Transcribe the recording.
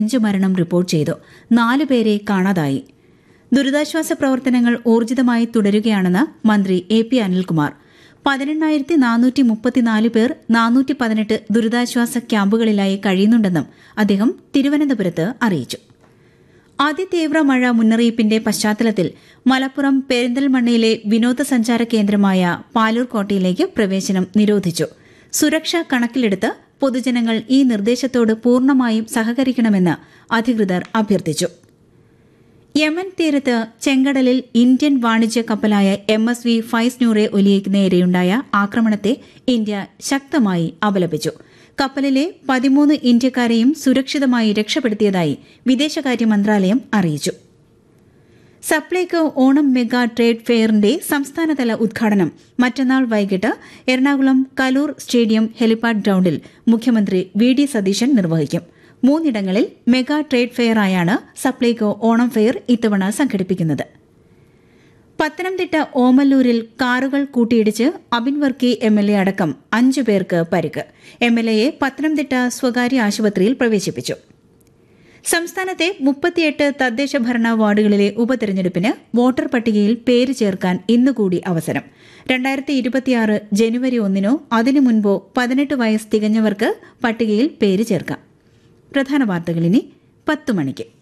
അഞ്ച് മരണം റിപ്പോർട്ട് ചെയ്തു നാല് പേരെ കാണാതായി ദുരിതാശ്വാസ പ്രവർത്തനങ്ങൾ ഊർജിതമായി തുടരുകയാണെന്ന് മന്ത്രി എ പി അനിൽകുമാർ പതിനെണ്ണായിരത്തി നാനൂറ്റി മുപ്പത്തിനാല് പേർ നാനൂറ്റി പതിനെട്ട് ദുരിതാശ്വാസ ക്യാമ്പുകളിലായി കഴിയുന്നുണ്ടെന്നും അദ്ദേഹം തിരുവനന്തപുരത്ത് അറിയിച്ചു അതിതീവ്ര മഴ മുന്നറിയിപ്പിന്റെ പശ്ചാത്തലത്തിൽ മലപ്പുറം പെരിന്തൽമണ്ണയിലെ വിനോദസഞ്ചാര കേന്ദ്രമായ പാലൂർ കോട്ടയിലേക്ക് പ്രവേശനം നിരോധിച്ചു സുരക്ഷ കണക്കിലെടുത്ത് പൊതുജനങ്ങൾ ഈ നിർദ്ദേശത്തോട് പൂർണ്ണമായും സഹകരിക്കണമെന്ന് അധികൃതർ അഭ്യർത്ഥിച്ചു യമൻ തീരത്ത് ചെങ്കടലിൽ ഇന്ത്യൻ വാണിജ്യ കപ്പലായ എം എസ് വി ഫൈസ് ന്യൂറെ ഒലിയയ്ക്ക് നേരെയുണ്ടായ ആക്രമണത്തെ ഇന്ത്യ ശക്തമായി അപലപിച്ചു കപ്പലിലെ പതിമൂന്ന് ഇന്ത്യക്കാരെയും സുരക്ഷിതമായി രക്ഷപ്പെടുത്തിയതായി വിദേശകാര്യ മന്ത്രാലയം അറിയിച്ചു സപ്ലൈകോ ഓണം മെഗാ ട്രേഡ് ഫെയറിന്റെ സംസ്ഥാനതല ഉദ്ഘാടനം മറ്റന്നാൾ വൈകിട്ട് എറണാകുളം കലൂർ സ്റ്റേഡിയം ഹെലിപാഡ് ഗ്രൌണ്ടിൽ മുഖ്യമന്ത്രി വി ഡി സതീശൻ നിർവഹിക്കും മൂന്നിടങ്ങളിൽ മെഗാ ട്രേഡ് ഫെയറായാണ് സപ്ലൈകോ ഓണം ഫെയർ ഇത്തവണ സംഘടിപ്പിക്കുന്നത് പത്തനംതിട്ട ഓമല്ലൂരിൽ കാറുകൾ കൂട്ടിയിടിച്ച് Abin Varkey M L A അടക്കം അഞ്ചു പേർക്ക് പരിക്ക് എം എൽ എയെ പത്തനംതിട്ട സ്വകാര്യ ആശുപത്രിയിൽ പ്രവേശിപ്പിച്ചു സംസ്ഥാനത്തെ മുപ്പത്തിയെട്ട് തദ്ദേശ ഭരണ വാർഡുകളിലെ ഉപതെരഞ്ഞെടുപ്പിന് വോട്ടർ പട്ടികയിൽ പേര് ചേർക്കാൻ ഇന്നുകൂടി അവസരം രണ്ടായിരത്തി ഇരുപത്തിയാറ് ജനുവരി ഒന്നിനോ അതിനു മുൻപോ പതിനെട്ട് വയസ്സ് തികഞ്ഞവർക്ക് പട്ടികയിൽ പേര് ചേർക്കാം പ്രധാന വാർത്തകൾ ഇനി പത്ത് മണിക്ക്